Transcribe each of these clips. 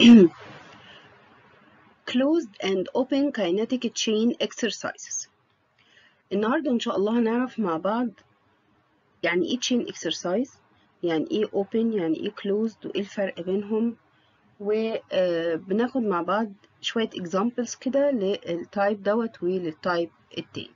closed and open kinetic chain exercises النهاردة إن شاء الله هنعرف مع بعض يعني إيه chain exercise يعني إيه open يعني إيه closed وإيه الفرق بينهم وبناخد مع بعض شوية examples كده للتايب دوت وللتايب التاني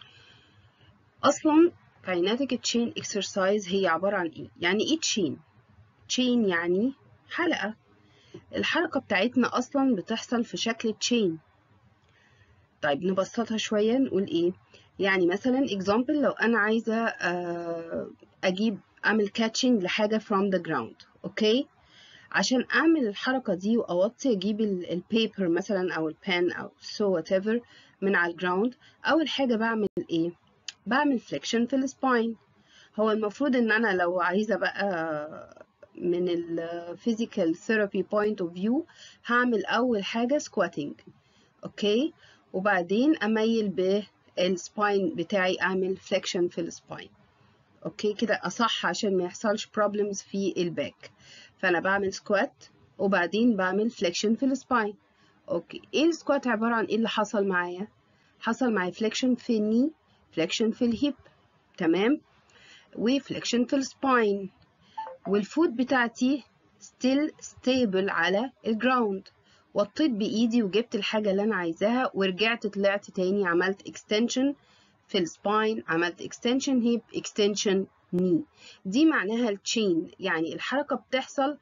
أصلا kinetic chain exercise هي عبارة عن إيه؟ يعني إيه chain؟ chain يعني حلقة الحركة بتاعتنا أصلا بتحصل في شكل chain طيب نبسطها شوية نقول إيه؟ يعني مثلا example لو أنا عايزة أجيب أعمل catching لحاجة from the ground أوكي؟ عشان أعمل الحركة دي وأوطي أجيب البيبر مثلا أو البان أو so whatever من على الجراوند أول حاجة بعمل إيه؟ بعمل flexion في السباين هو المفروض إن أنا لو عايزة بقى من ال physical therapy point of view هعمل أول حاجة squatting أوكي وبعدين أميل بالسباين بتاعي أعمل flexion في السباين أوكي كده أصح عشان ما يحصلش problems في الباك فأنا بعمل squat وبعدين بعمل flexion في السباين أوكي إيه السكوات عبارة عن إيه اللي حصل معايا؟ حصل معايا flexion في الني flexion في الهيب تمام وفليكشن في السباين والفوت بتاعتي still stable على الجراوند وطيت بايدي وجبت الحاجة اللي انا عايزاها ورجعت طلعت تاني عملت extension في السباين عملت extension hip extension knee دي معناها التشين يعني الحركة بتحصل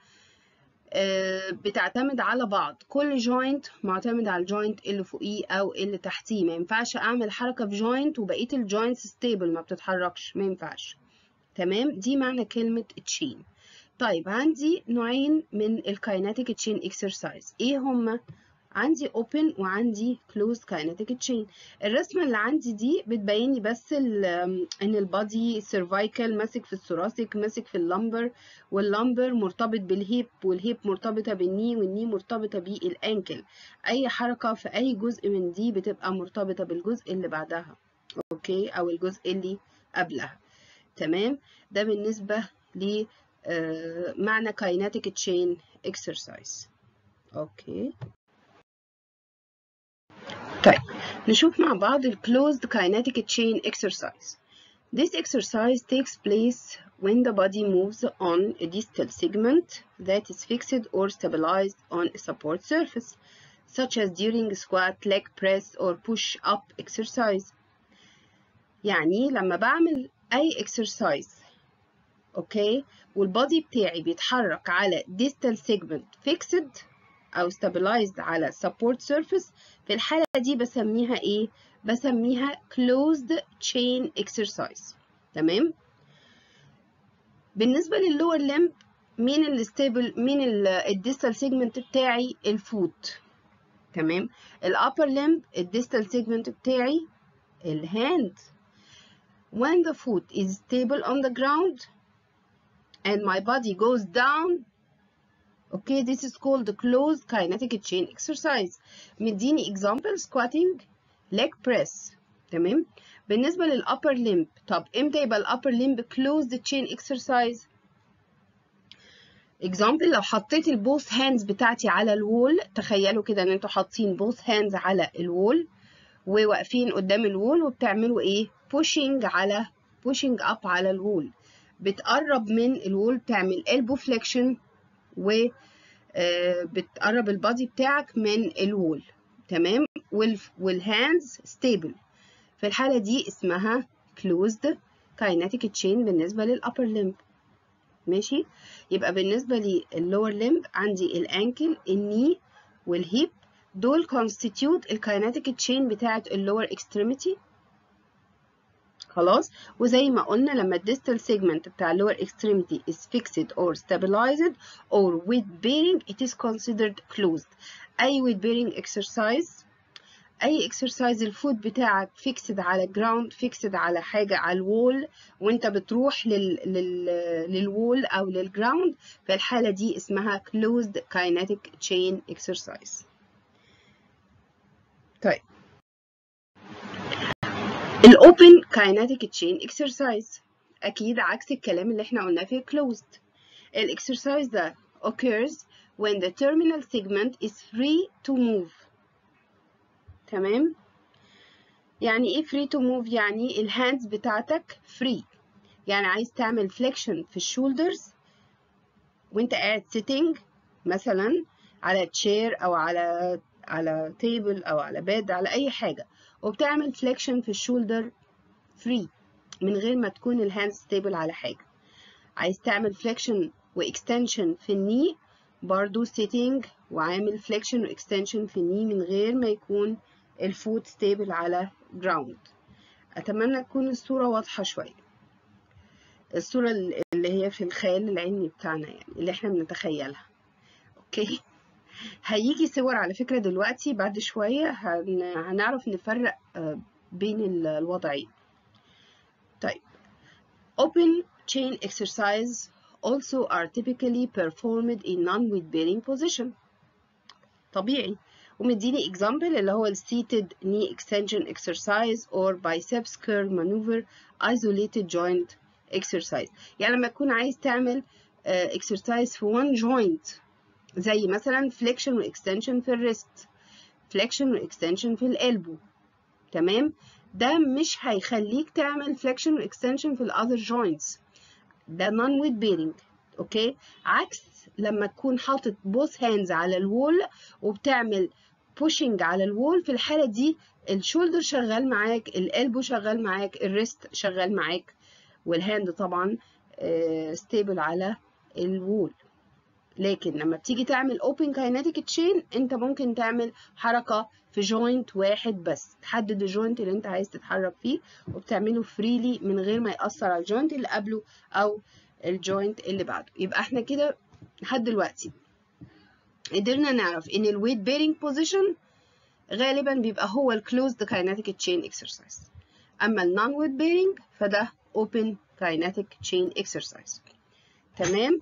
بتعتمد على بعض كل جوينت معتمد على الجوينت اللي فوقيه او اللي تحتيه ما ينفعش اعمل حركة في جوينت وبقية الجوينتس ستيبل ما بتتحركش ما ينفعش تمام دي معنى كلمة تشين طيب عندي نوعين من الكايناتيك تشين اكسرسايز ايه هما عندي open وعندي closed kinetic chain الرسمة اللي عندي دي بتبين لي بس ان البادي cervical ماسك في الثوراسيك ماسك في اللمبر واللمبر مرتبط بالهيب والهيب مرتبطة بالني والني مرتبطة بالانكل اي حركة في اي جزء من دي بتبقى مرتبطة بالجزء اللي بعدها اوكي او الجزء اللي قبلها تمام ده بالنسبة ل معنى kinetic chain exercise اوكي طيب نشوف مع بعض ال closed kinetic chain exercise. This exercise takes place when the body moves on a distal segment that is fixed or stabilized on a support surface, such as during squat, leg press, or push-up exercise. يعني لما بعمل أي exercise أوكي والبادي بتاعي بيتحرك على distal segment fixed أو stabilized على support surface في الحالة دي بسميها إيه؟ بسميها closed chain exercise تمام؟ بالنسبة للlower limb مين الستيبل مين الديستال سيجمنت بتاعي الفوت تمام الupper limb الديستال سيجمنت بتاعي الهاند when the foot is stable on the ground and my body goes down okay this is called the closed kinetic chain exercise مديني example squatting leg press تمام بالنسبة للupper limb طب امتى يبقى الupper limb closed chain exercise example لو حطيت البوث hands بتاعتي على الوول تخيلوا كده ان انتوا حاطين both hands على الوول وواقفين قدام الوول وبتعملوا ايه pushing على pushing up على الوول بتقرب من الوول بتعمل elbow flexion و بتقرب البادي بتاعك من الوول تمام والهاندز ستيبل في الحالة دي اسمها closed kinetic chain بالنسبة للupper limb ماشي يبقى بالنسبة للlower limb عندي الانكل الني والهيب دول constitute الكايناتيك chain بتاعة اللور extremity خلاص وزي ما قلنا لما الديستال segment بتاع lower extremity is fixed or stabilized or weight bearing it is considered closed أي weight bearing exercise أي exercise الفوت بتاعك fixed على ground fixed على حاجة على الوول وانت بتروح لل, لل, للوول أو للجراوند في الحالة دي اسمها closed kinetic chain exercise طيب الاوبن كايناتيك تشين اكسرسايز اكيد عكس الكلام اللي احنا قلناه في closed الاكسرسايز ده occurs when the terminal segment is free to move تمام يعني ايه free to move يعني الهاندز بتاعتك free يعني عايز تعمل flexion في الشولدرز وانت قاعد sitting مثلا على تشير او على على تيبل او على بيد على اي حاجه وبتعمل فليكشن في الشولدر فري من غير ما تكون الهاند ستيبل على حاجه عايز تعمل فليكشن واكستنشن في الني برضو سيتنج وعامل فليكشن واكستنشن في الني من غير ما يكون الفوت ستيبل على جراوند اتمنى تكون الصوره واضحه شويه الصوره اللي هي في الخيال العلمي بتاعنا يعني اللي احنا بنتخيلها اوكي هيجي صور على فكرة دلوقتي بعد شوية هن... هنعرف نفرق بين الوضعين طيب open chain exercise also are typically performed in non-weight bearing position طبيعي ومديني example اللي هو ال seated knee extension exercise or biceps curl maneuver isolated joint exercise يعني لما تكون عايز تعمل uh, exercise في one joint زي مثلا فليكشن واكستنشن في الريست فليكشن واكستنشن في القلبو تمام ده مش هيخليك تعمل فليكشن واكستنشن في الاذر جوينتس ده نون ويت بيرنج اوكي عكس لما تكون حاطط بوث هاندز على الوول وبتعمل بوشنج على الوول في الحاله دي الشولدر شغال معاك القلبو شغال معاك الريست شغال معاك والهاند طبعا ستيبل على الوول لكن لما بتيجي تعمل open kinetic chain انت ممكن تعمل حركة في جوينت واحد بس تحدد الجوينت اللي انت عايز تتحرك فيه وبتعمله فريلي من غير ما يأثر على الجوينت اللي قبله او الجوينت اللي بعده يبقى احنا كده لحد دلوقتي قدرنا نعرف ان الويت بيرنج بوزيشن غالبا بيبقى هو الكلوزد kinetic chain exercise اما النون ويت بيرنج فده open kinetic chain exercise تمام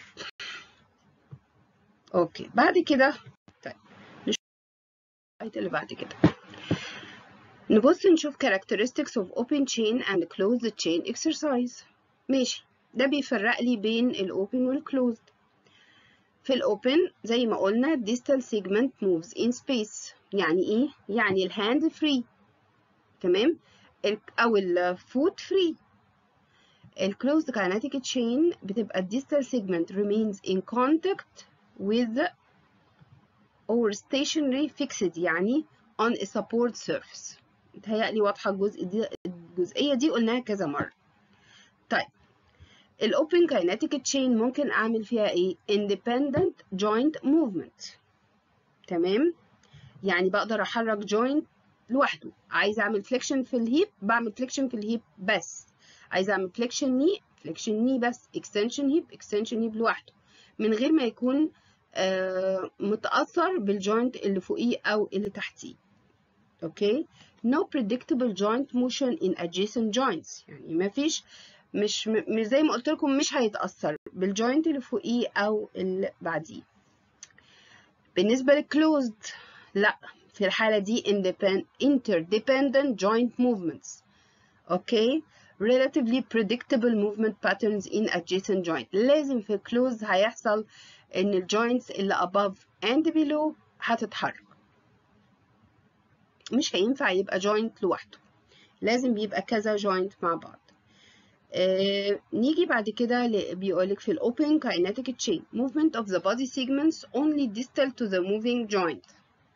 اوكي بعد كده طيب نشوف اللي بعد كده نبص نشوف characteristics of open chain and closed chain exercise ماشي ده بيفرق لي بين الاوبن والكلوزد في الاوبن زي ما قلنا distal segment moves in space يعني ايه يعني الهاند فري تمام او الفوت فري الكلوزد kinetic chain بتبقى distal segment remains in contact with or stationary fixed يعني on a support surface متهيألي واضحة الجزء دي الجزئية دي قلناها كذا مرة طيب الأوبن kinetic chain ممكن أعمل فيها إيه independent joint movement تمام يعني بقدر أحرك joint لوحده عايز أعمل flexion في الهيب بعمل flexion في الهيب بس عايز أعمل flexion knee flexion knee بس extension hip extension hip لوحده من غير ما يكون آه متأثر بالجوينت اللي فوقيه أو اللي تحتيه اوكي no predictable joint motion in adjacent joints يعني ما فيش مش مش زي ما قلت لكم مش هيتأثر بالجوينت اللي فوقيه أو اللي بعديه بالنسبة للكلوزد لا في الحالة دي interdependent joint movements اوكي relatively predictable movement patterns in adjacent joint لازم في closed هيحصل ان الجوينتس اللي above and below هتتحرك مش هينفع يبقى جوينت لوحده لازم بيبقى كذا جوينت مع بعض آه نيجي بعد كده بيقولك في الاوبن kinetic chain movement of the body segments only distal to the moving joint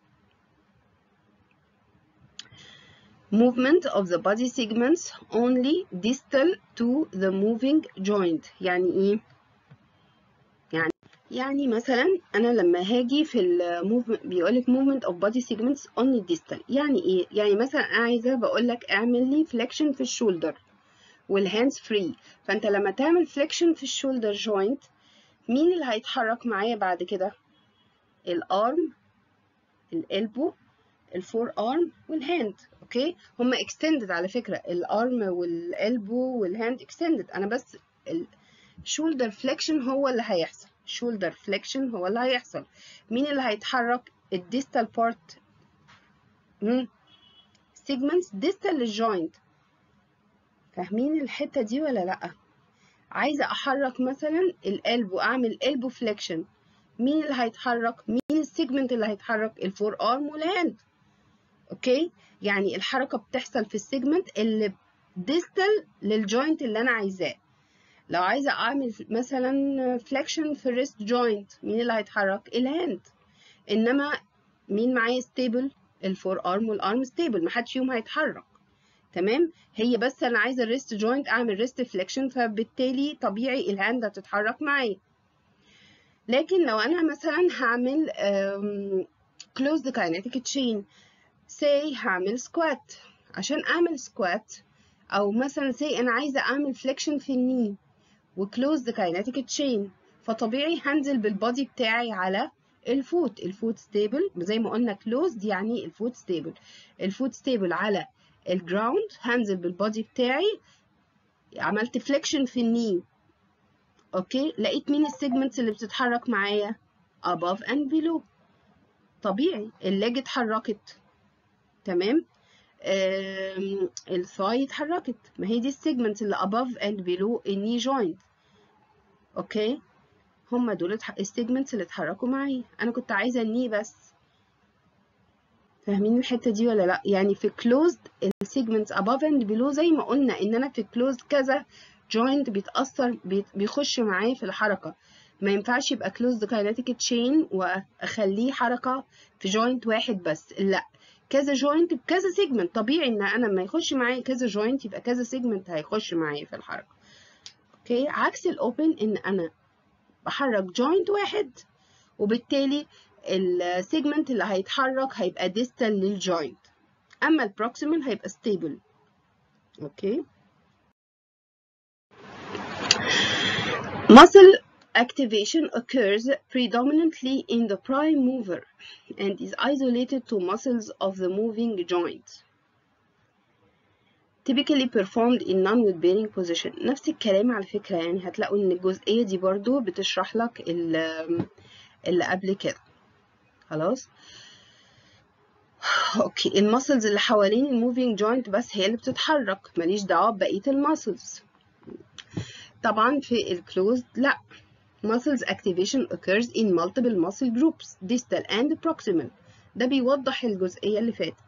movement of the body segments only distal to the moving joint يعني ايه يعني يعني مثلا انا لما هاجي في الموفمنت بيقولك movement of body segments only distal يعني ايه يعني مثلا انا عايزه بقولك اعمل لي flexion في الشولدر والهاندز فري فانت لما تعمل فليكشن في الشولدر جوينت مين اللي هيتحرك معايا بعد كده الارم الالبو الفور ارم والهاند اوكي هما اكستندد على فكره الارم والالبو والهاند اكستندد انا بس الشولدر فليكشن هو اللي هيحصل شولدر فليكشن هو اللي هيحصل مين اللي هيتحرك الديستال بارت سيجمنتس ديستال للجوينت فاهمين الحتة دي ولا لأ؟ عايزة أحرك مثلا القلب وأعمل قلب فليكشن مين اللي هيتحرك مين السيجمنت اللي هيتحرك الفور ارم والهاند اوكي يعني الحركه بتحصل في السيجمنت اللي ديستال للجوينت اللي انا عايزاه لو عايزه اعمل مثلا فليكشن في الريست جوينت مين اللي هيتحرك الهاند انما مين معايا ستيبل الفور ارم والارم ستيبل محدش فيهم هيتحرك تمام هي بس انا عايزه الريست جوينت اعمل ريست فليكشن فبالتالي طبيعي الهاند هتتحرك معايا لكن لو انا مثلا هعمل كلوزد كاينيتيك تشين سي هعمل سكوات عشان اعمل سكوات او مثلا سي انا عايزه اعمل فليكشن في الني وكلوزد كاينيتيك تشين فطبيعي هنزل بالبادي بتاعي على الفوت الفوت ستيبل زي ما قلنا كلوزد يعني الفوت ستيبل الفوت ستيبل على الجراوند هنزل بالبادي بتاعي عملت فليكشن في الني اوكي لقيت مين السيجمنتس اللي بتتحرك معايا above and below طبيعي الليج اتحركت تمام الثاي اتحركت ما هي دي السيجمنتس اللي above and below الني جوينت اوكي هما دول السيجمنتس اللي اتحركوا معايا انا كنت عايزه الني بس فاهمين الحته دي ولا لا يعني في closed السيجمنتس above and below زي ما قلنا ان انا في closed كذا جوينت بيتاثر بيخش معايا في الحركه ما ينفعش يبقى closed kinetic chain واخليه حركه في جوينت واحد بس لا كذا جوينت بكذا سيجمنت طبيعي ان انا لما يخش معايا كذا جوينت يبقى كذا سيجمنت هيخش معايا في الحركه اوكي عكس الاوبن ان انا بحرك جوينت واحد وبالتالي السيجمنت اللي هيتحرك هيبقى ديستال للجوينت اما البروكسيمال هيبقى ستيبل اوكي muscle activation occurs predominantly in the prime mover and is isolated to muscles of the moving joint typically performed in non-weight bearing position نفس الكلام على فكرة يعني هتلاقوا ان الجزئية دي برضو بتشرح لك اللي قبل كده خلاص اوكي المسلز اللي حوالين الموفينج جوينت بس هي اللي بتتحرك ماليش دعوة ببقية المسلز طبعا في الكلوزد لا muscles activation occurs in multiple muscle groups distal and proximal ده بيوضح الجزئية اللي فاتت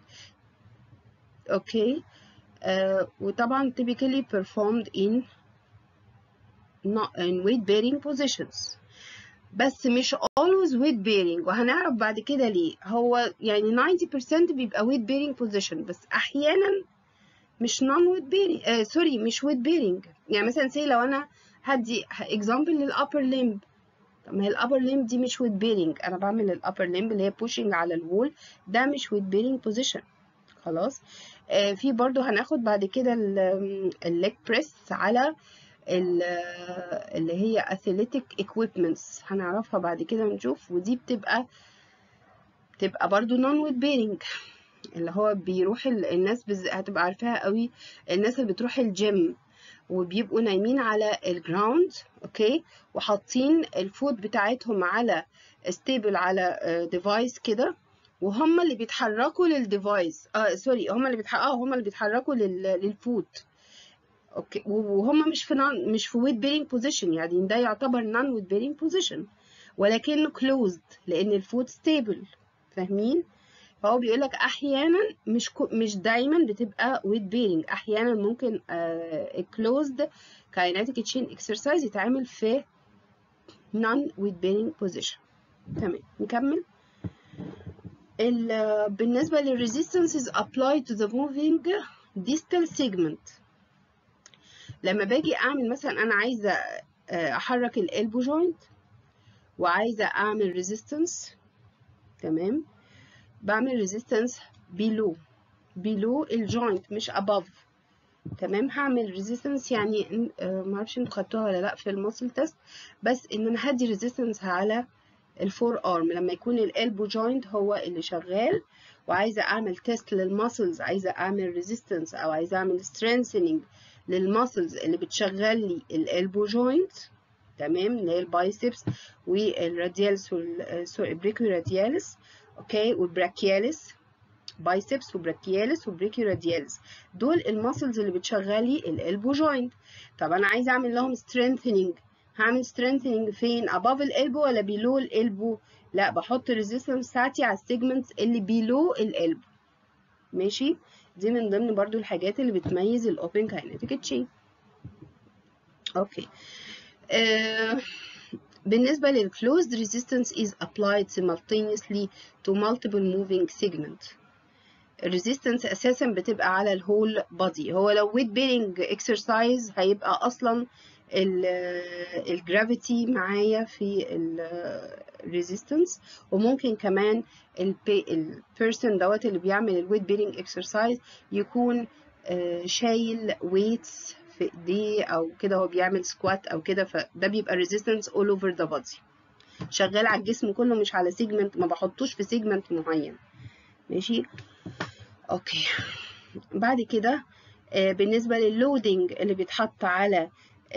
اوكي آه وطبعا typically performed in not in weight bearing positions بس مش always weight bearing وهنعرف بعد كده ليه هو يعني 90% بيبقى weight bearing position بس احيانا مش non weight bearing آه سوري مش weight bearing يعني مثلا سي لو انا هدي example للupper limb طب ما هي الupper limb دي مش weight bearing انا بعمل الupper limb اللي هي pushing على الوول ده مش weight bearing position خلاص آه في برضو هناخد بعد كده الليج بريس على اللي هي athletic equipments هنعرفها بعد كده نشوف ودي بتبقى بتبقى برضو non weight bearing اللي هو بيروح الناس بز... هتبقى عارفاها قوي الناس اللي بتروح الجيم وبيبقوا نايمين على الجراوند اوكي وحاطين الفوت بتاعتهم على ستيبل على ديفايس كده وهم اللي بيتحركوا للديفايس اه سوري هم اللي بيتحركوا اه هم اللي بيتحركوا لل... للفوت اوكي وهم مش في نان مش في ويت بيرنج بوزيشن يعني ده يعتبر نان ويت بيرنج بوزيشن ولكنه كلوزد لان الفوت ستيبل فاهمين فهو بيقول لك احيانا مش كو مش دايما بتبقى ويت بيرنج احيانا ممكن كلوزد كايناتيك تشين اكسرسايز يتعمل في نون ويت بيرنج بوزيشن تمام نكمل بالنسبه للريزيستنس is applied to the moving distal segment لما باجي اعمل مثلا انا عايزه احرك الالبو جوينت وعايزه اعمل ريزيستنس تمام بعمل ريزيستنس below below الجوينت مش above تمام هعمل ريزيستنس يعني معرفش انتوا خدتوها ولا لا في الماسل تيست بس ان انا هدي ريزيستنس على الفور ارم لما يكون الالبو جوينت هو اللي شغال وعايزه اعمل تيست للماسلز عايزه اعمل ريزيستنس او عايزه اعمل strengthening للماسلز اللي بتشغل لي الالبو جوينت تمام اللي هي البايسبس والراديالس والبريكيو راديالس اوكي والبراكيالس بايسبس وبراكيالس وبريكيو راديالس دول الماسلز اللي بتشغل لي الالبو جوينت طب انا عايزه اعمل لهم strengthening هعمل strengthening فين above الالبو ولا below الالبو لا بحط الريزيستنس بتاعتي على السيجمنتس اللي below الالبو ماشي دي من ضمن برضو الحاجات اللي بتميز الاوبن كاينيتيك تشين اوكي آه بالنسبة للclosed resistance is applied simultaneously to multiple moving segment الريزيستنس اساسا بتبقى على الهول بادي هو لو weight bearing exercise هيبقى اصلا الجرافيتي معايا في الريزيستنس وممكن كمان البيرسون دوت اللي بيعمل الويت بيرنج اكسرسايز يكون شايل ويتس في ايديه او كده هو بيعمل سكوات او كده فده بيبقى ريزيستنس اول اوفر ذا بادي شغال على الجسم كله مش على سيجمنت ما بحطوش في سيجمنت معين ماشي اوكي بعد كده بالنسبه لللودنج اللي بيتحط على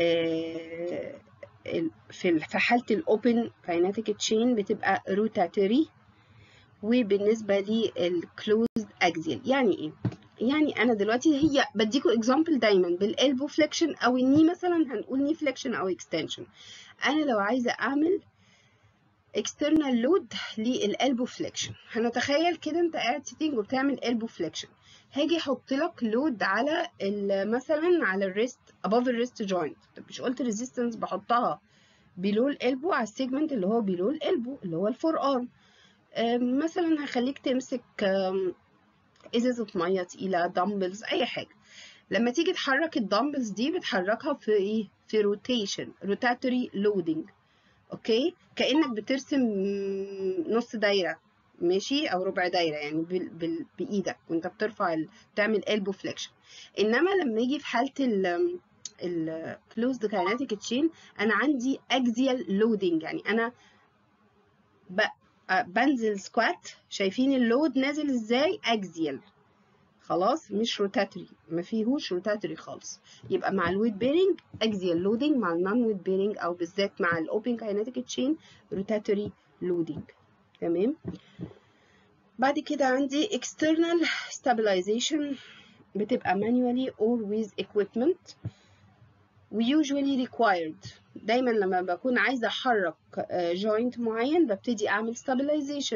في في حاله الاوبن كايناتيك تشين بتبقى روتاتوري وبالنسبه للكلوزد اكزيال يعني ايه يعني انا دلوقتي هي بديكوا اكزامبل دايما بالالبو فليكشن او الني مثلا هنقول ني فليكشن او اكستنشن انا لو عايزه اعمل external load للالبو فليكشن هنتخيل كده انت قاعد سيتنج وبتعمل البو فليكشن هاجي احط لك لود على مثلا على الريست above الريست جوينت طب مش قلت ريزيستنس بحطها بيلو الالبو على السيجمنت اللي هو بيلو الالبو اللي هو الفور ارم مثلا هخليك تمسك ازازه ميه تقيله دمبلز اي حاجه لما تيجي تحرك الدمبلز دي بتحركها في ايه في روتيشن روتاتوري لودنج اوكي كانك بترسم نص دايره ماشي او ربع دايره يعني بال... بال... بايدك وانت بترفع ال... بتعمل البو فليكشن انما لما يجي في حاله ال الكلوزد كايناتيك تشين انا عندي اكزيال لودنج يعني انا ب... بنزل سكوات شايفين اللود نازل ازاي اكزيال خلاص مش روتاتري ما فيهوش روتاتري خالص يبقى مع الويت بيرنج اكزيال لودنج مع النون ويت بيرنج او بالذات مع الاوبن كايناتيك تشين روتاتري لودنج تمام بعد كده عندي external stabilization بتبقى manually or with equipment و usually required دايما لما بكون عايزة أحرك joint معين ببتدي أعمل stabilization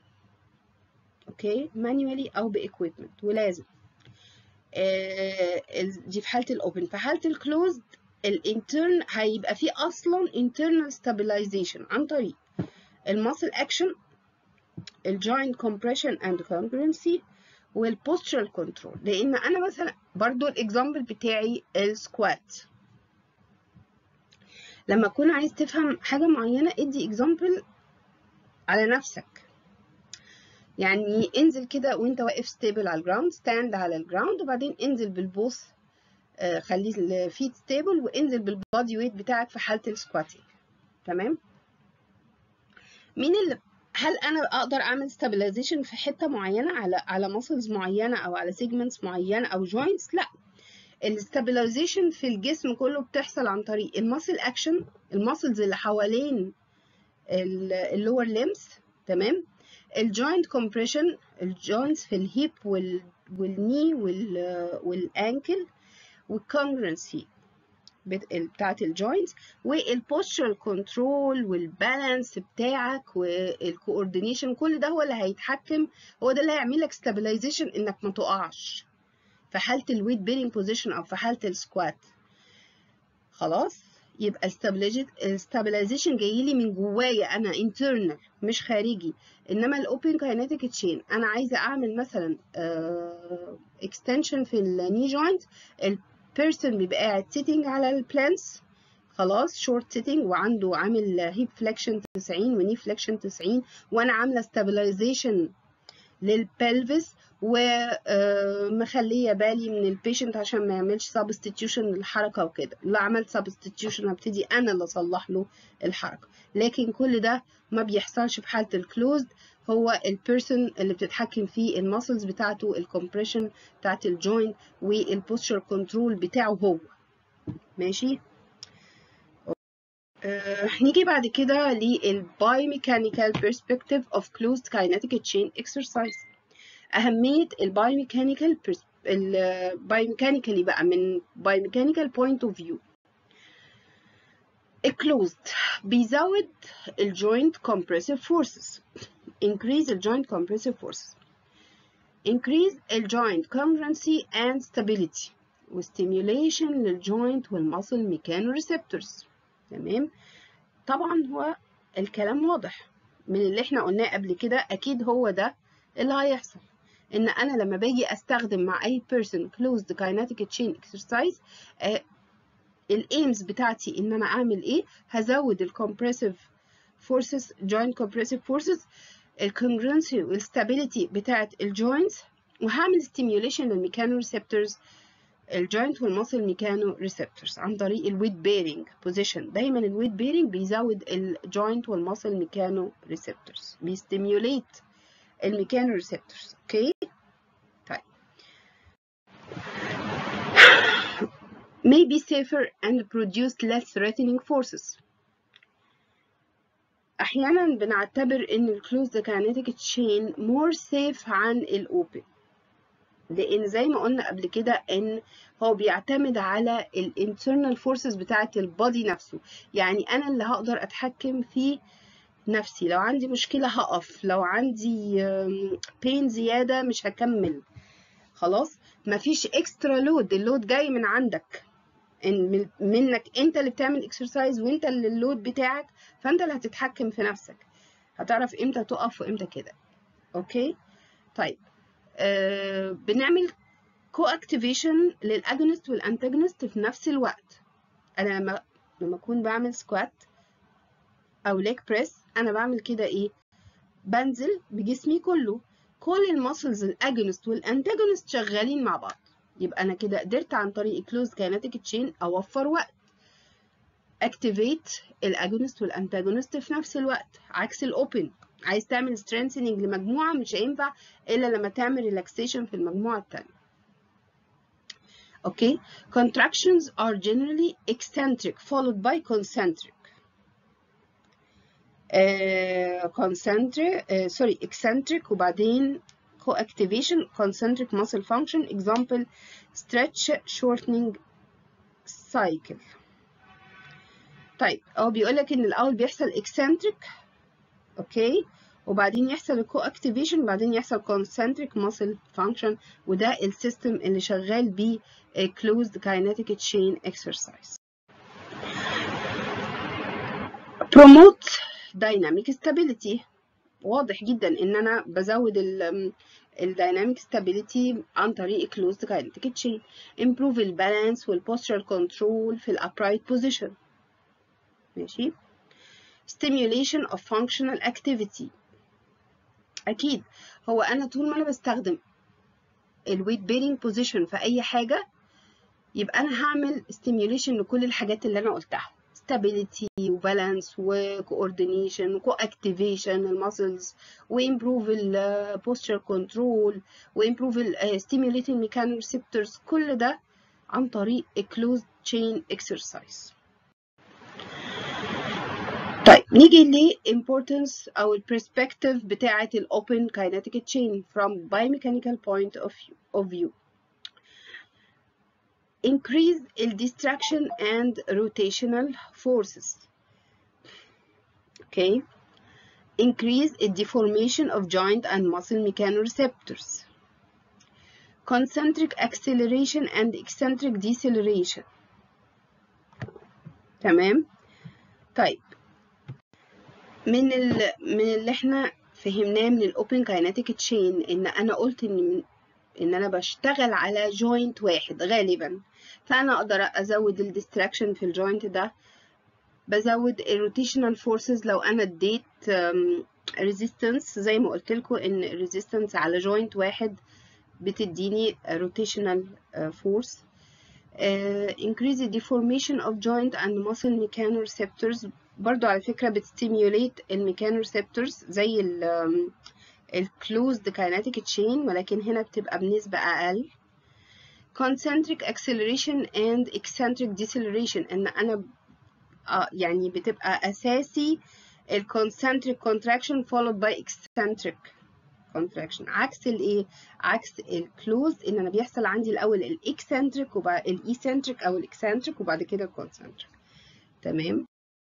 اوكي manually أو بإكويبمنت ولازم دي في حالة الأوبن في حالة الكلوزد الانترن هيبقى فيه أصلا internal stabilization عن طريق الماسل اكشن الجوينت كومبريشن اند congruency والبوستشرال كنترول لان انا مثلا برضو الاكزامبل بتاعي السكوات لما تكون عايز تفهم حاجه معينه ادي اكزامبل على نفسك يعني انزل كده وانت واقف ستيبل على الجراوند ستاند على الجراوند وبعدين انزل بالبوث آه خليه الفيت ستيبل وانزل بالبادي ويت بتاعك في حاله السكواتنج تمام مين اللي هل انا اقدر اعمل stabilization في حته معينه على على muscles معينه او على segments معينه او joints لا الستابلايزيشن في الجسم كله بتحصل عن طريق الماسل اكشن الماسلز اللي حوالين اللور ليمز تمام الجوينت كومبريشن الجوينتس في الهيب والني والانكل والكونجرنسي بتاعت الجوينتس والبوستشرال كنترول والبالانس بتاعك والكوردينيشن كل ده هو اللي هيتحكم هو ده اللي هيعمل لك ستابلايزيشن انك ما تقعش في حاله الويت بيرنج بوزيشن او في حاله السكوات خلاص يبقى الستابلايزيشن جاي لي من جوايا انا internal مش خارجي انما الاوبن كاينيتيك تشين انا عايزه اعمل مثلا اكستنشن في الني جوينت البيرسون بيبقى قاعد سيتنج على البلانس خلاص شورت سيتنج وعنده عامل هيب فليكشن 90 وني فليكشن 90 وانا عامله ستابلايزيشن للبلفس ومخليه بالي من البيشنت عشان ما يعملش سبستيتيوشن للحركه وكده لا عملت سبستيتيوشن هبتدي انا اللي اصلح له الحركه لكن كل ده ما بيحصلش في حاله الكلوزد هو البيرسون اللي بتتحكم فيه الماسلز بتاعته الكومبريشن بتاعت الجوينت والبوستشر كنترول بتاعه هو ماشي آه نيجي بعد كده للبايوميكانيكال perspective of closed kinetic chain exercise أهمية البايوميكانيكال البايوميكانيكالي بقى من بايوميكانيكال point of view closed بيزود الجوينت compressive forces increase الجوينت compressive forces increase الجوينت congruency and stability وstimulation للجوينت والمسل ميكانوريسبتورز تمام طبعا هو الكلام واضح من اللي احنا قلناه قبل كده اكيد هو ده اللي هيحصل ان انا لما باجي استخدم مع اي person closed kinetic chain exercise آه الايمز بتاعتي ان انا اعمل ايه هزود الكمبريسيف فورسز جوينت كومبريسيف فورسز الكونجرنسي والستابيليتي بتاعت الجوينتس وهعمل ستيميوليشن للميكانو ريسبتورز الجوينت والماسل ميكانو ريسبتورز عن طريق الويت بيرنج بوزيشن دايما الويت بيرنج بيزود الجوينت والماسل ميكانو ريسبتورز بيستيميوليت الميكانو ريسبتورز اوكي طيب may be safer and produce less threatening forces احيانا بنعتبر ان الكلوزد كاينيتيك تشين more safe عن الاوبن لان زي ما قلنا قبل كده ان هو بيعتمد على الانترنال فورسز بتاعه البادي نفسه يعني انا اللي هقدر اتحكم في نفسي لو عندي مشكله هقف لو عندي بين زياده مش هكمل خلاص مفيش اكسترا لود اللود جاي من عندك ان منك انت اللي بتعمل اكسرسايز وانت اللي اللود بتاعك فانت اللي هتتحكم في نفسك هتعرف امتى تقف وامتى كده اوكي طيب آه بنعمل كو اكتيفيشن للاجونست والانتاجونست في نفس الوقت انا لما لما اكون بعمل سكوات او ليك بريس انا بعمل كده ايه بنزل بجسمي كله كل الماسلز الاجونست والانتاجونست شغالين مع بعض يبقى انا كده قدرت عن طريق كلوز كاينتيك تشين اوفر وقت اكتيفيت الاجونست والانتاجونست في نفس الوقت عكس الاوبن عايز تعمل سترينثنينج لمجموعه مش هينفع الا لما تعمل ريلاكسيشن في المجموعه الثانيه اوكي contractions are generally eccentric followed by concentric uh, concentric uh, sorry eccentric وبعدين co-activation concentric muscle function example stretch shortening cycle طيب هو بيقول لك ان الاول بيحصل eccentric اوكي وبعدين يحصل الكو اكتيفيشن وبعدين يحصل concentric muscle function وده السيستم اللي شغال بيه closed kinetic chain exercise promote dynamic stability واضح جدا ان انا بزود الدايناميك stability عن طريق closed kinetic chain improve البالانس والpostural control في upright position ماشي stimulation of functional activity اكيد هو انا طول ما انا بستخدم الويت bearing position في اي حاجه يبقى انا هعمل stimulation لكل الحاجات اللي انا قلتها stability وبالانس وكوردينيشن وكوأكتيفيشن المسلز وامبروف البوستشر كنترول وامبروف stimulating mechanoreceptors كل ده عن طريق closed chain exercise طيب نيجي ل importance او ال perspective بتاعة ال open kinetic chain from biomechanical point of view, of view. increase ال distraction and rotational forces okay increase the deformation of joint and muscle mechanoreceptors concentric acceleration and eccentric deceleration تمام طيب من ال... من اللي احنا فهمناه من الاوبن كايناتيك تشين ان انا قلت ان ان انا بشتغل على جوينت واحد غالبا فانا اقدر ازود الديستراكشن في الجوينت ده بزود الروتيشنال فورسز لو انا اديت ريزيستنس زي ما قلت لكم ان الريزيستنس على جوينت واحد بتديني روتيشنال فورس increase the deformation of joint and muscle mechanoreceptors برضو على فكرة بتستيميوليت الميكانوريسبتورز زي ال الكلوزد كايناتيك تشين ولكن هنا بتبقى بنسبة أقل concentric acceleration and eccentric deceleration إن أنا آه يعني بتبقى أساسي ال concentric contraction followed by eccentric contraction عكس الايه عكس الكلوزد ان انا بيحصل عندي الاول الاكسنتريك وبعد الايسنتريك او الاكسنتريك وبعد كده الكونسنتريك تمام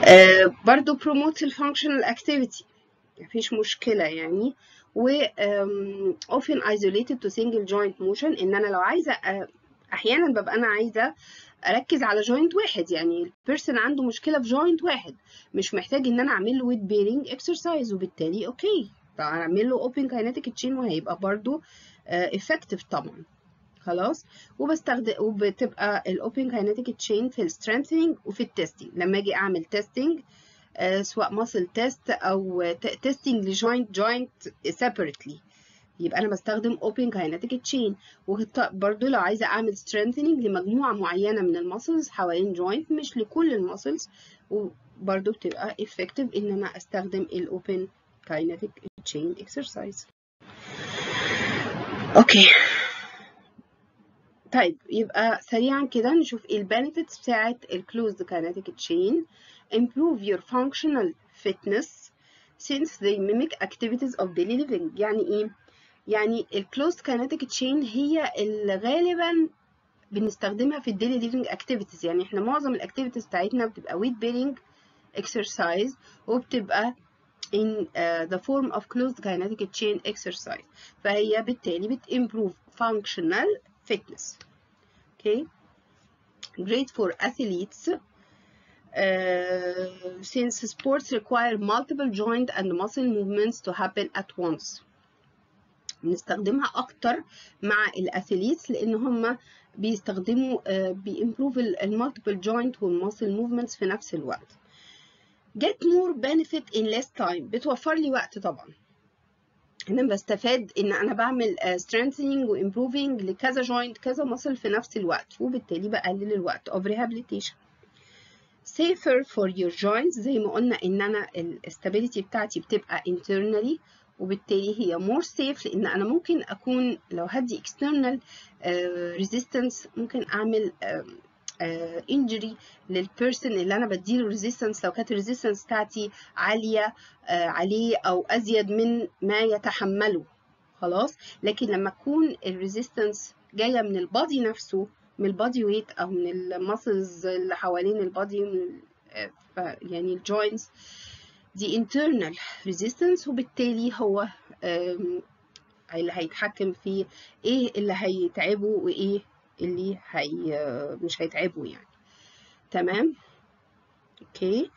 آه برضو promote الفانكشنال activity مفيش مشكلة يعني و um, often isolated to single joint motion ان انا لو عايزة uh, احيانا ببقى انا عايزة اركز على جوينت واحد يعني البيرسون عنده مشكلة في جوينت واحد مش محتاج ان انا اعمل له weight bearing exercise وبالتالي اوكي اعمل له open kinetic chain وهيبقى برضو uh, effective طبعا خلاص وبستخدم وبتبقى الاوبن كاينيتيك تشين في السترينثينج وفي التستنج لما اجي اعمل تيستنج آه سواء ماسل تيست او تيستنج لجوينت جوينت سيبريتلي يبقى انا بستخدم open kinetic chain وبرضو لو عايزه اعمل strengthening لمجموعه معينه من الماسلز حوالين جوينت مش لكل الماسلز وبرضو بتبقى effective ان انا استخدم الاوبن kinetic chain exercise اوكي طيب يبقى سريعا كده نشوف ايه البنفيتس بتاعت الكلوزد كاينيتيك تشين improve your functional fitness since they mimic activities of daily living يعني ايه يعني الكلوزد كاينيتيك تشين هي اللي غالبا بنستخدمها في الديلي ليفنج اكتيفيتيز يعني احنا معظم الاكتيفيتيز بتاعتنا بتبقى weight bearing exercise وبتبقى in uh, the form of closed kinetic chain exercise فهي بالتالي بت improve functional fitness okay great for athletes uh, since sports require multiple joint and muscle movements to happen at once بنستخدمها اكتر مع الاثليتس لان هم بيستخدموا uh, بيمبروف المالتيبل جوينت والماسل موفمنتس في نفس الوقت get more benefit in less time بتوفر لي وقت طبعا انا بستفاد ان انا بعمل strengthening و improving لكذا joint كذا muscle في نفس الوقت وبالتالي بقلل الوقت of rehabilitation safer for your joints زي ما قلنا ان انا الاستابيليتي بتاعتي بتبقى internally وبالتالي هي more safe لان انا ممكن اكون لو هدي external uh, resistance ممكن اعمل uh, انجري للبيرسون اللي انا بديله ريزيستنس لو كانت الريزيستنس بتاعتي عاليه عليه او ازيد من ما يتحمله خلاص لكن لما تكون الريزيستنس جايه من البادي نفسه من البادي ويت او من المسلز اللي حوالين البادي من يعني الجوينتس دي internal resistance وبالتالي هو اللي هيتحكم في ايه اللي هيتعبه وايه اللي هي مش هيتعبوا يعني تمام اوكي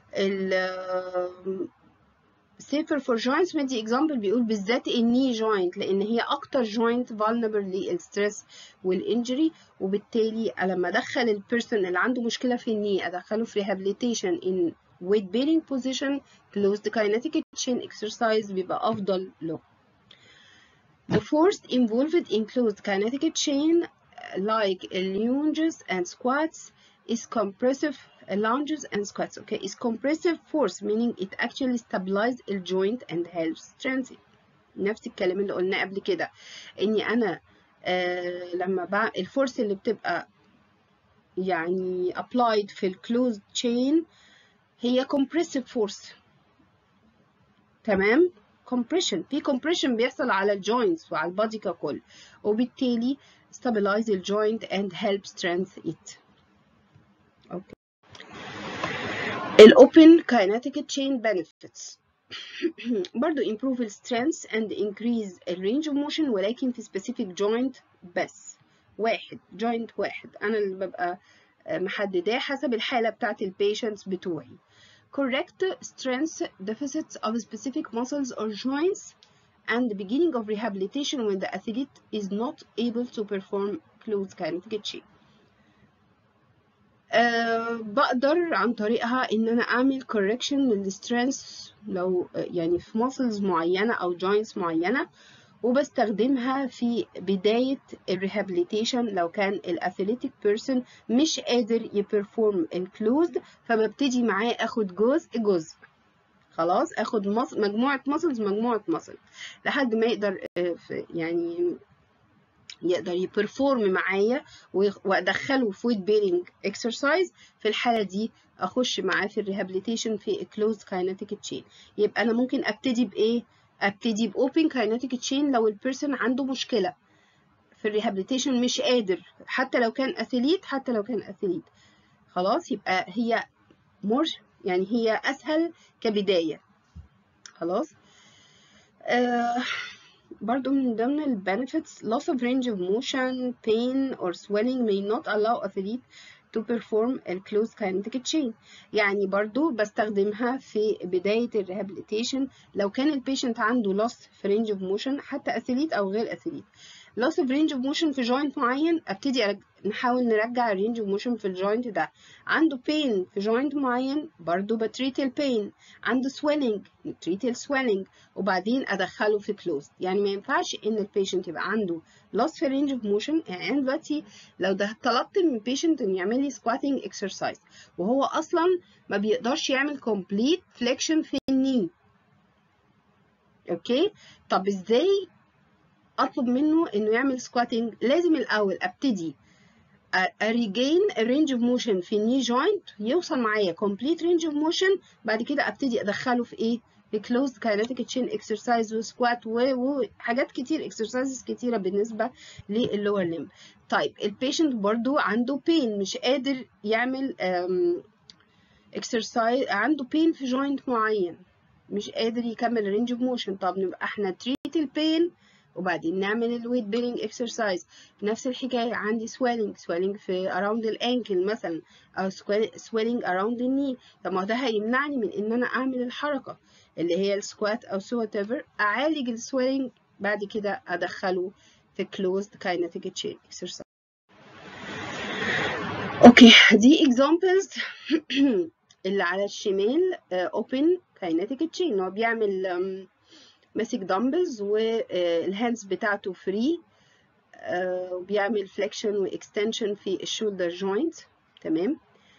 ال safer for joints مدي example بيقول بالذات الني جوينت لان هي اكتر جوينت vulnerable للستريس والانجري وبالتالي لما ادخل البيرسون اللي عنده مشكله في الني ادخله في rehabilitation in weight bearing position closed kinetic chain exercise بيبقى افضل له The force involved in closed kinetic chain like lunges and squats is compressive lunges and squats okay is compressive force meaning it actually stabilizes the joint and helps strengthen نفس الكلام اللي قلناه قبل كده اني انا آه لما بع... الفورس اللي بتبقى يعني applied في الكلوزد chain هي compressive force تمام compression في compression بيحصل على الجوينتس وعلى البادي ككل وبالتالي stabilize the joint and help strengthen it. Okay. الopen kinetic chain benefits برضو improve the strength and increase the range of motion ولكن في specific joint بس واحد joint واحد أنا اللي ببقى محدداه حسب الحالة بتاعت البيشنتس بتوعي correct strength deficits of specific muscles or joints and the beginning of rehabilitation when the athlete is not able to perform closed kinetic chain. أه بقدر عن طريقها ان انا اعمل correction للسترينث لو يعني في muscles معينة او joints معينة وبستخدمها في بداية الريهابيليتيشن لو كان الاثليتيك بيرسون مش قادر يبرفورم الكلوزد فببتدي معاه اخد جزء جزء خلاص اخد مص... مجموعه ماسلز مجموعه ماسل لحد ما يقدر يعني يقدر يبرفورم معايا وادخله في ويت بيرنج اكسرسايز في الحاله دي اخش معاه في الريهابيليتيشن في كلوزد كاينيتيك تشين يبقى انا ممكن ابتدي بايه ابتدي باوبن كاينيتيك تشين لو البيرسون عنده مشكله في الريهابيليتيشن مش قادر حتى لو كان اثليت حتى لو كان اثليت خلاص يبقى هي more يعني هي اسهل كبدايه خلاص آه برضو من ضمن ال benefits loss of range of motion pain or swelling may not allow athlete to perform a closed kinetic chain يعني برضو بستخدمها في بداية الريهابيليتيشن لو كان البيشنت عنده loss في range of motion حتى أثليت أو غير أثليت loss of range of motion في joint معين ابتدي أرج... نحاول نرجع الرينج اوف موشن في الجوينت ده عنده pain في joint معين برضو بتريت البين عنده swelling نتريت السويلنج وبعدين ادخله في closed يعني ما ينفعش ان البيشنت يبقى عنده loss في range of motion يعني انا دلوقتي لو ده طلبت من البيشنت انه يعمل لي squatting exercise وهو اصلا ما بيقدرش يعمل complete flexion في الني اوكي طب ازاي اطلب منه انه يعمل سكواتنج لازم الاول ابتدي اريجين الرينج اوف موشن في الني جوينت يوصل معايا كومبليت رينج اوف موشن بعد كده ابتدي ادخله في ايه في كلوزد كاينتيك تشين اكسرسايز وسكوات وحاجات كتير اكسرسايزز كتيره بالنسبه للور ليمب طيب البيشنت برضو عنده بين مش قادر يعمل اكسرسايز عنده بين في جوينت معين مش قادر يكمل رينج اوف موشن طب نبقى احنا تريت البين وبعدين نعمل الويت بيرنج اكسرسايز نفس الحكاية عندي swelling swelling في around الانكل مثلا أو swelling around الني طب ما ده هيمنعني من إن أنا أعمل الحركة اللي هي السكوات أو سو whatever أعالج السويلنج بعد كده أدخله في closed kinetic chain exercise أوكي دي examples اللي على الشمال open kinetic chain هو بيعمل ماسك دمبلز والهاندز بتاعته فري وبيعمل فليكشن واكستنشن في الشولدر جوينت تمام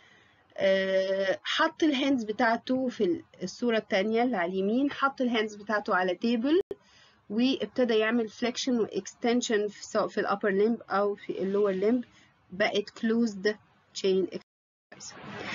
حط الهاندز بتاعته في الصورة التانية اللي على اليمين حط الهاندز بتاعته على تيبل وابتدى يعمل فليكشن واكستنشن سواء في الابر ليمب او في اللور ليمب بقت كلوزد تشين اكسرسايز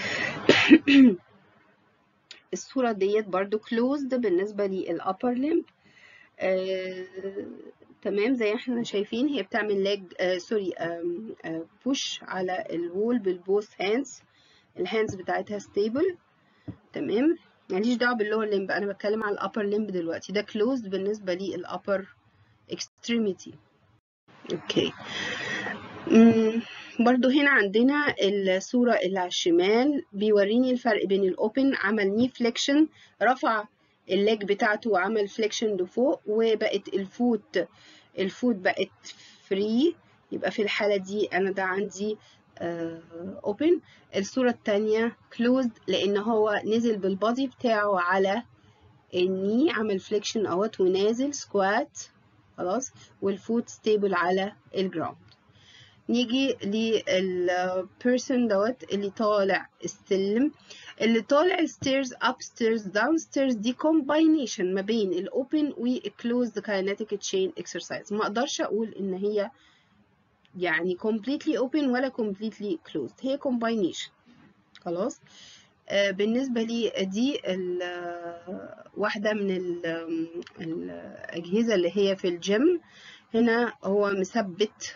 الصورة ديت برضو closed بالنسبة للأبر ليمب آه، تمام زي احنا شايفين هي بتعمل leg آه سوري بوش على الوول بالبوث هاندز الهاندز بتاعتها ستيبل تمام ماليش دعوة باللور ليمب أنا بتكلم على الأبر ليمب دلوقتي ده closed بالنسبة للأبر extremity اوكي مم. برضو هنا عندنا الصورة اللي على الشمال بيوريني الفرق بين الأوبن عمل ني فليكشن رفع الليج بتاعته وعمل فليكشن لفوق وبقت الفوت الفوت بقت فري يبقى في الحالة دي أنا ده عندي اوبن الصورة التانية كلوزد لأن هو نزل بالبادي بتاعه على الني عمل فليكشن اهوت ونازل سكوات خلاص والفوت ستيبل على الجراوند نيجي للبيرسون دوت اللي طالع السلم اللي طالع الستيرز اب ستيرز داون ستيرز دي كومباينيشن ما بين الاوبن والكلوزد كاينتيك تشين اكسرسايز ما اقدرش اقول ان هي يعني completely open ولا completely closed هي combination خلاص آه بالنسبة لي دي واحدة من الأجهزة اللي هي في الجيم هنا هو مثبت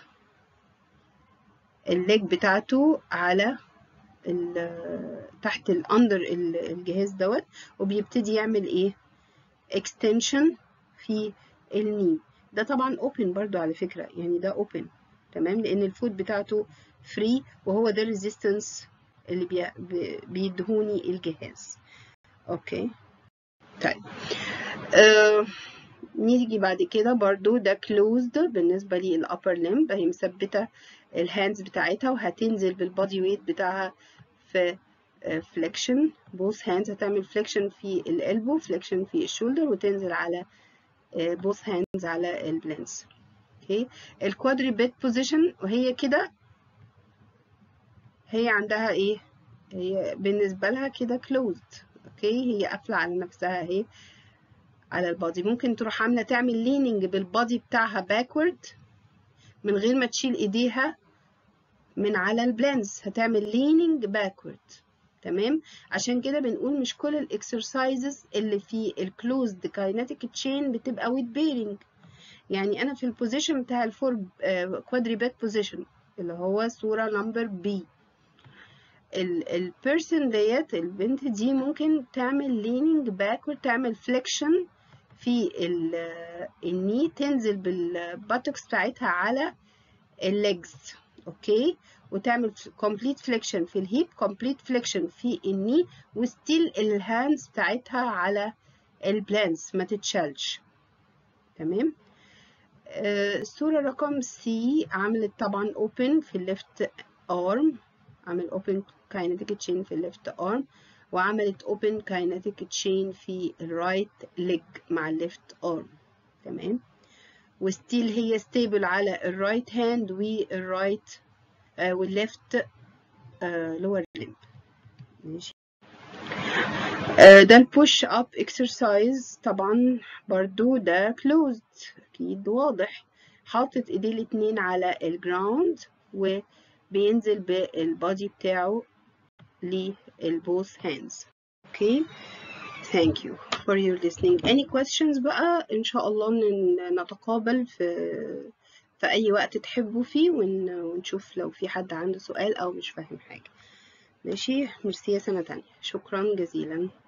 الليج بتاعته على تحت الاندر الجهاز دوت وبيبتدي يعمل ايه extension في الني ده طبعا open برضو على فكرة يعني ده open تمام لان الفوت بتاعته فري وهو ده الريزيستنس اللي بي بيدهوني الجهاز اوكي طيب آه نيجي بعد كده برضو ده closed بالنسبة للأبر limb هي مثبتة الهاندز بتاعتها وهتنزل بالبادي ويت بتاعها في فليكشن بوث هاندز هتعمل فليكشن في الالبو فليكشن في الشولدر وتنزل على بوث هاندز على البلانس اوكي الكوادري بيت بوزيشن وهي كده هي عندها ايه هي بالنسبة لها كده closed اوكي هي قافلة على نفسها اهي على البادي ممكن تروح عاملة تعمل ليننج بالبادي بتاعها باكورد من غير ما تشيل ايديها من على البلانس هتعمل ليننج باكورد تمام عشان كده بنقول مش كل الاكسرسايزز اللي في الكلوزد كاينتيك تشين بتبقى ويت بيرنج يعني انا في البوزيشن بتاع الفور كوادري بيت بوزيشن اللي هو صورة نمبر بي البيرسون ديت البنت دي ممكن تعمل leaning backward تعمل flexion في الني تنزل بالباتوكس بتاعتها على الليجز اوكي وتعمل complete flexion في الهيب complete flexion في الني وستيل الهاندز بتاعتها على البلانس ما تتشالش تمام آه، الصورة رقم سي عملت طبعا open في الليفت arm عمل open kinetic chain في الليفت arm وعملت open kinetic chain في الرايت leg مع الليفت arm تمام وستيل هي stable على الرايت هاند والرايت آه والليفت آه lower limb ماشي آه ده البوش اب اكسرسايز طبعا برضو ده closed اكيد واضح حاطط ايديه الاتنين على الجراوند وبينزل بالبادي بتاعه للبوث hands okay thank you for your listening any questions بقى ان شاء الله ن- نتقابل في في اي وقت تحبوا فيه ون... ونشوف لو في حد عنده سؤال او مش فاهم حاجة ماشي ميرسي يا سنة تانية شكرا جزيلا